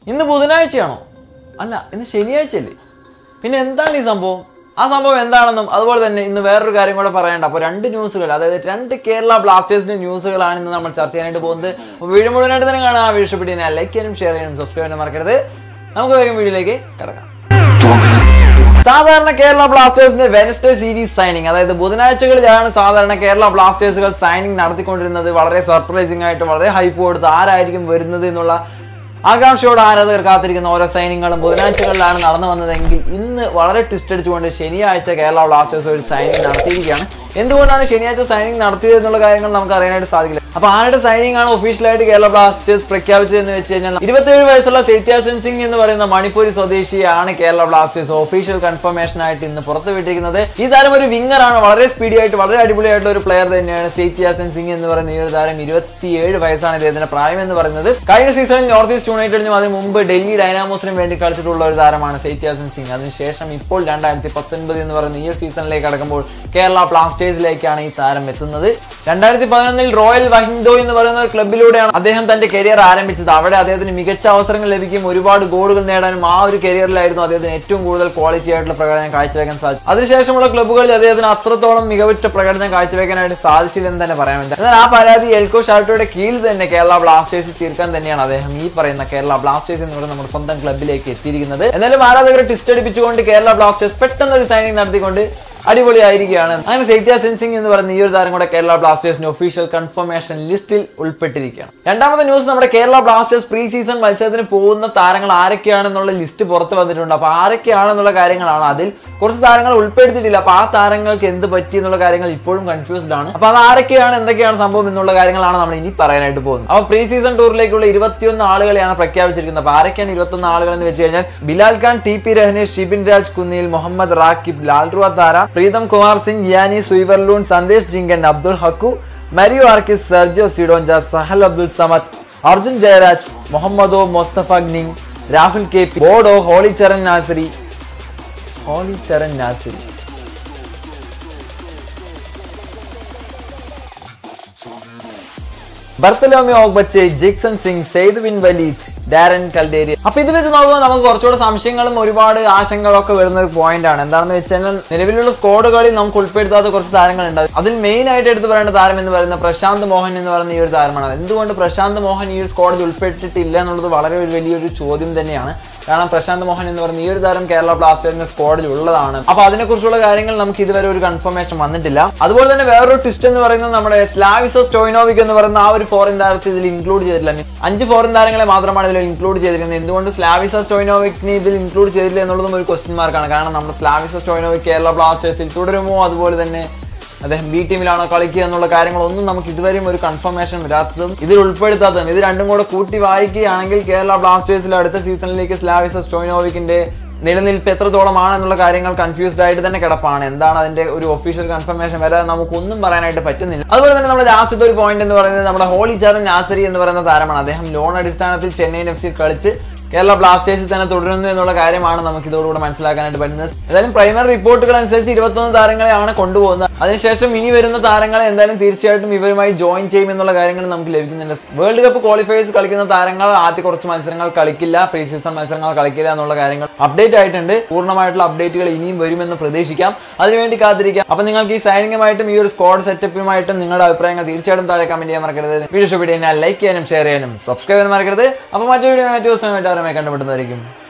ഇന്ന് ബുധനാഴ്ചയാണോ അല്ല ഇന്ന് ശനിയാഴ്ചയല്ലേ പിന്നെ എന്താണ് ഈ സംഭവം ആ സംഭവം എന്താണെന്നും അതുപോലെ തന്നെ ഇന്ന് വേറൊരു കാര്യം കൂടെ പറയണ്ട അപ്പോൾ രണ്ട് ന്യൂസുകൾ അതായത് രണ്ട് കേരള ബ്ലാസ്റ്റേഴ്സിന്റെ ന്യൂസുകളാണ് ഇന്ന് നമ്മൾ ചർച്ച ചെയ്യാനായിട്ട് പോകുന്നത് അപ്പോൾ വീഡിയോ മുഴുവനായിട്ട് തന്നെ കാണാം ആ വീഡിയോ ഇഷ്ടപ്പെട്ട് ലൈക്ക് ചെയ്യാനും ഷെയർ ചെയ്യാനും സബ്സ്ക്രൈബ് ചെയ്യാനും മറക്കരുത് നമുക്ക് വേഗം വീഡിയോയിലേക്ക് കിടക്കാം സാധാരണ കേരള ബ്ലാസ്റ്റേഴ്സിന്റെ വെനസ്ഡേ സീരീസ് സൈനിങ് അതായത് ബുധനാഴ്ചകളിലാണ് സാധാരണ കേരള ബ്ലാസ്റ്റേഴ്സുകൾ സൈനിങ് നടത്തിക്കൊണ്ടിരുന്നത് വളരെ സർപ്രൈസിംഗ് ആയിട്ട് വളരെ ഹൈപ്പ് കൊടുത്ത് ആരായിരിക്കും വരുന്നത് എന്നുള്ള ആകാംക്ഷയോടെ ആരാധകർ കാത്തിരിക്കുന്ന ഓരോ സൈനിങ്ങുകളും ബുധനാഴ്ചകളിലാണ് നടന്നു വന്നതെങ്കിൽ ഇന്ന് വളരെ ട്വിസ്റ്റ് അടിച്ചുകൊണ്ട് ശനിയാഴ്ച കേരള ബ്ലാസ്റ്റേഴ്സ് ഒരു സൈനിങ് നടത്തിയിരിക്കുകയാണ് എന്തുകൊണ്ടാണ് ശനിയാഴ്ച സൈനിങ് നടത്തിയത് എന്നുള്ള കാര്യങ്ങൾ നമുക്ക് അറിയാനായിട്ട് സാധിക്കില്ല അപ്പൊ ആരുടെ സൈനിങ് ആണ് ഒഫീഷ്യലായിട്ട് കേരള ബ്ലാസ്റ്റേഴ്സ് പ്രഖ്യാപിച്ചതെന്ന് വെച്ച് കഴിഞ്ഞാൽ ഇരുപത്തിയേഴ് വയസ്സുള്ള സേത്യാസൻ സിംഗ് എന്ന് പറയുന്ന മണിപ്പൂരി സ്വദേശിയാണ് കേരള ബ്ലാസ്റ്റേഴ്സ് ഒഫീഷ്യൽ കൺഫർമേഷൻ ആയിട്ട് ഇന്ന് പുറത്തുവിട്ടിരിക്കുന്നത് ഈ താരം ഒരു വിങ്ങർ ആണ് വളരെ സ്പീഡി ആയിട്ട് വളരെ അടിപൊളിയായിട്ടുള്ള ഒരു പ്ലെയർ തന്നെയാണ് സേത്യാസൻ സിംഗ് എന്ന് പറയുന്ന ഈ ഒരു താരം ഇരുപത്തിയേഴ് വയസ്സാണ് ഇദ്ദേഹത്തിന്റെ പ്രായം എന്ന് പറയുന്നത് കഴിഞ്ഞ സീസണിൽ നോർത്ത് ഈസ്റ്റ് യുണൈറ്റഡിനും അതിന് മുമ്പ് ഡൽഹി ഡൈനാമോസിനും വേണ്ടി കളിച്ചിട്ടുള്ള ഒരു താരമാണ് സേത്യാസൻ സിംഗ് അതിനുശേഷം ഇപ്പോൾ രണ്ടായിരത്തി പത്തൊൻപത് എന്ന് പറയുന്ന ഈ ഒരു സീസണിലേക്ക് കടക്കുമ്പോൾ കേരള ബ്ലാസ്റ്റേഴ്സിലേക്കാണ് ഈ താരം എത്തുന്നത് രണ്ടായിരത്തി പതിനൊന്നിൽ റോയൽ വഹിൻഡോ എന്ന് പറയുന്ന ഒരു ക്ലബിലൂടെയാണ് അദ്ദേഹം തന്റെ കരിയർ ആരംഭിച്ചത് അവിടെ അദ്ദേഹത്തിന് മികച്ച അവസരങ്ങൾ ലഭിക്കും ഒരുപാട് ഗോളുകൾ നേടാനും ആ ഒരു കരിയറിലായിരുന്നു അദ്ദേഹത്തിന് ഏറ്റവും കൂടുതൽ ക്വാളിറ്റി ആയിട്ടുള്ള പ്രകടനം കാഴ്ചവെക്കാൻ സാധിച്ചു അതിനുശേഷമുള്ള ക്ലബ്ബുകളിൽ അദ്ദേഹത്തിന് അത്രത്തോളം മികവുറ്റ പ്രകടനം കാഴ്ചവെക്കാനായിട്ട് സാധിച്ചില്ലെന്ന് തന്നെ പറയാൻ പറ്റും എന്നാൽ ആ പരാതി എൽക്കോ ഷാർട്ടോയുടെ കീഴിൽ തന്നെ കേരള ബ്ലാസ്റ്റേഴ്സ് തീർക്കാൻ തന്നെയാണ് അദ്ദേഹം ഈ പറയുന്ന കേരള ബ്ലാസ്റ്റേഴ്സ് എന്ന് പറയുന്ന നമ്മുടെ സ്വന്തം ക്ലബിലേക്ക് എത്തിയിരിക്കുന്നത് എന്നാലും ആരാധകരെ ടിസ്റ്റ് അടിപ്പിച്ചുകൊണ്ട് കേരള ബ്ലാസ്റ്റേഴ്സ് പെട്ടെന്ന് ഒരു സൈനിങ് നടത്തിക്കൊണ്ട് അടിപൊളിയായിരിക്കുകയാണ് അങ്ങനെ സൈത്യ സെൻസിംഗ് എന്ന് പറയുന്ന ഈ ഒരു താരം കൂടെ കേരള ബ്ലാസ്റ്റേഴ്സിന്റെ ഒഫീഷ്യൽ കൺഫർമേഷൻ ലിസ്റ്റിൽ ഉൾപ്പെട്ടിരിക്കുകയാണ് രണ്ടാമത്തെ ന്യൂസ് നമ്മുടെ കേരള ബ്ലാസ്റ്റേഴ്സ് പ്രീ സീസൺ മത്സരത്തിന് പോകുന്ന താരങ്ങൾ ആരൊക്കെയാണെന്നുള്ള ലിസ്റ്റ് പുറത്ത് വന്നിട്ടുണ്ട് അപ്പൊ ആരൊക്കെയാണെന്നുള്ള കാര്യങ്ങളാണ് അതിൽ കുറച്ച് താരങ്ങൾ ഉൾപ്പെടുത്തിയിട്ടില്ല അപ്പൊ ആ താരങ്ങൾക്ക് എന്ത് പറ്റി എന്നുള്ള കാര്യങ്ങൾ ഇപ്പോഴും കൺഫ്യൂസ്ഡ് ആണ് അപ്പൊ അത് ആരൊക്കെയാണ് എന്തൊക്കെയാണ് സംഭവം എന്നുള്ള കാര്യങ്ങളാണ് നമ്മൾ ഇനി പറയാനായിട്ട് പോകുന്നത് അപ്പൊ പ്രീ സീസൺ ടൂറിലേക്കുള്ള ഇരുപത്തിയൊന്ന് ആളുകളെയാണ് പ്രഖ്യാപിച്ചിരിക്കുന്നത് അപ്പൊ ആരൊക്കെയാണ് ഇരുപത്തൊന്ന് ആളുകൾ എന്ന് വെച്ച് കഴിഞ്ഞാൽ Bilal Khan T P Rehenesh Shibin Raj Kunnil Muhammad Rakip Lalruatthara Pritam Kumar Singh Gianni Zuiverloon Sandesh Jhingan Abdul Hakku Mario Arques Sergio Cidoncha Sahal Abdul Samad Arjun Jayaraj മുഹമ്മദോ മുസ്തഫ നിങ് രാഹുൽ കെ പി ബോഡോ ഹോളിച്ചരൺ നാസരി ഹോളിച്ചരൺ നാസരി ബർത്തലോമി ഓഗ്ബച്ചെ ജിക്സൺ സിംഗ് സെയ്ദ് ബിൻ വലീദ് ഡാരൻ കൽഡേരി അപ്പൊ ഇത് വെച്ച് നോക്കുമ്പോൾ നമുക്ക് കുറച്ചുകൂടെ സംശയങ്ങളും ഒരുപാട് ആശങ്കകളും ഒക്കെ വരുന്ന ഒരു പോയിന്റ് ആണ് എന്താണെന്ന് വെച്ച് കഴിഞ്ഞാൽ നിലവിലുള്ള സ്ക്വാഡുകളിൽ നമുക്ക് ഉൾപ്പെടുത്താത്ത കുറച്ച് താരങ്ങളുണ്ട് അതിൽ മെയിൻ ആയിട്ട് എടുത്ത് പറയേണ്ട താരം എന്ന് പറയുന്ന പ്രശാന്ത് മോഹൻ എന്ന് പറയുന്ന ഈ ഒരു താരമാണ് എന്തുകൊണ്ട് പ്രശാന്ത് മോഹൻ ഈ ഒരു സ്ക്വാഡിൽ ഉൾപ്പെട്ടിട്ടില്ല എന്നുള്ളത് വളരെ ഒരു വലിയൊരു ചോദ്യം തന്നെയാണ് കാരണം പ്രശാന്ത് മോഹൻ എന്ന് പറയുന്ന ഈ ഒരു താരം കേരള ബ്ലാസ്റ്റേഴ്സിന്റെ സ്ക്വാഡിൽ ഉള്ളതാണ് അപ്പൊ അതിനെക്കുറിച്ചുള്ള കാര്യങ്ങൾ നമുക്ക് ഇതുവരെ ഒരു കൺഫർമേഷൻ വന്നിട്ടില്ല അതുപോലെ തന്നെ വേറൊരു ട്വിസ്റ്റ് എന്ന് പറയുന്നത് നമ്മുടെ സ്ലാവിസോ സ്റ്റോയിനോവിക് എന്ന് പറയുന്ന ആ ഒരു ഫോറിൻ താരത്തെ ഇതിൽ ഇൻക്ലൂഡ് ചെയ്തിട്ടില്ല അഞ്ച് ഫോറിൻ താരങ്ങളെ മാത്രമാണ് ഇതിൽ ഇൻക്ലൂഡ് ചെയ്തിരിക്കുന്നത് എന്തുകൊണ്ട് സ്ലാവിസ സ്റ്റോയിനോവിക്കിനെ ഇതിൽ ഇൻക്ലൂഡ് ചെയ്തില്ല എന്നുള്ളതും ഒരു ക്വസ്റ്റ്യൻ മാർക്കാണ് കാരണം നമ്മുടെ സ്ലാവിസ സ്റ്റോയിനോവിക് കേരള ബ്ലാസ്റ്റേഴ്സിൽ തുടരുമോ അതുപോലെ തന്നെ അദ്ദേഹം ബി ടീമിലാണോ കളിക്കുക എന്നുള്ള കാര്യങ്ങളൊന്നും നമുക്ക് ഇതുവരെയും ഒരു കൺഫർമേഷൻ വരാത്തതും ഇതിൽ ഉൾപ്പെടുത്താത്തതും ഇത് രണ്ടും കൂടെ കൂട്ടി വായിക്കുകയാണെങ്കിൽ കേരള ബ്ലാസ്റ്റേഴ്സിൽ അടുത്ത സീസണിലേക്ക് സ്ലാവിസ സ്റ്റോയിനോവിക്കിന്റെ നിലനിൽപ്പ് എത്രത്തോളമാണെന്നുള്ള കാര്യങ്ങൾ കൺഫ്യൂസ്ഡ് ആയിട്ട് തന്നെ കിടപ്പാണ് എന്താണ് അതിന്റെ ഒരു ഒഫീഷ്യൽ കൺഫർമേഷൻ വരെ നമുക്കൊന്നും പറയാനായിട്ട് പറ്റുന്നില്ല അതുപോലെ തന്നെ നമ്മുടെ ലാസ്റ്റത്തെ ഒരു പോയിന്റ് എന്ന് പറയുന്നത് നമ്മുടെ ഹോളി ചാരൻ നാസരി എന്ന് പറയുന്ന താരമാണ് അദ്ദേഹം ലോൺ അടിസ്ഥാനത്തിൽ ചെന്നൈയിൻ എഫ് സിയിൽ കളിച്ച് കേരള ബ്ലാസ്റ്റേഴ്സിൽ തന്നെ തുടരുന്നു എന്നുള്ള കാര്യമാണ് നമുക്ക് ഇതോടുകൂടെ മനസ്സിലാക്കാനായിട്ട് പറ്റുന്നത് എന്തായാലും പ്രൈമറി റിപ്പോർട്ടുകൾ അനുസരിച്ച് ഇരുപത്തൊന്ന് താരങ്ങളെയാണ് കൊണ്ടുപോകുന്നത് അതിനുശേഷം ഇനി വരുന്ന താരങ്ങളെ എന്തായാലും തീർച്ചയായിട്ടും ഇവരുമായി ജോയിൻ ചെയ്യും എന്നുള്ള കാര്യങ്ങൾ നമുക്ക് ലഭിക്കുന്നുണ്ട് വേൾഡ് കപ്പ് ക്വാളിഫയേഴ്സ് കളിക്കുന്ന താരങ്ങൾ ആദ്യ കുറച്ച് മത്സരങ്ങൾ കളിക്കില്ല പ്രീ സീസൺ മത്സരങ്ങൾ കളിക്കില്ല എന്നുള്ള കാര്യങ്ങൾ അപ്ഡേറ്റ് ആയിട്ടുണ്ട് പൂർണ്ണമായിട്ടുള്ള അപ്ഡേറ്റുകൾ ഇനിയും വരുമെന്ന് പ്രതീക്ഷിക്കാം അതിനുവേണ്ടി കാത്തിരിക്കാം അപ്പൊ നിങ്ങൾക്ക് ഈ സൈനിങ്ങുമായിട്ടും ഈ ഒരു സ്ക്വാഡ് സെറ്റപ്പുമായിട്ടും നിങ്ങളുടെ അഭിപ്രായങ്ങൾ തീർച്ചയായിട്ടും താഴെ കമന്റ് ചെയ്യാൻ മറക്കരുത് വീഡിയോ ഇഷ്ടപ്പെട്ട് കഴിഞ്ഞാൽ ലൈക്ക് ചെയ്യാനും ഷെയർ ചെയ്യാനും സബ്സ്ക്രൈബ് ചെയ്യാനും മറക്കരുത് അപ്പൊ മറ്റൊരു വീഡിയോ മറ്റു ദിവസമായിട്ട് ആരുമായി കണ്ടുമുട്ടുന്നതായിരിക്കും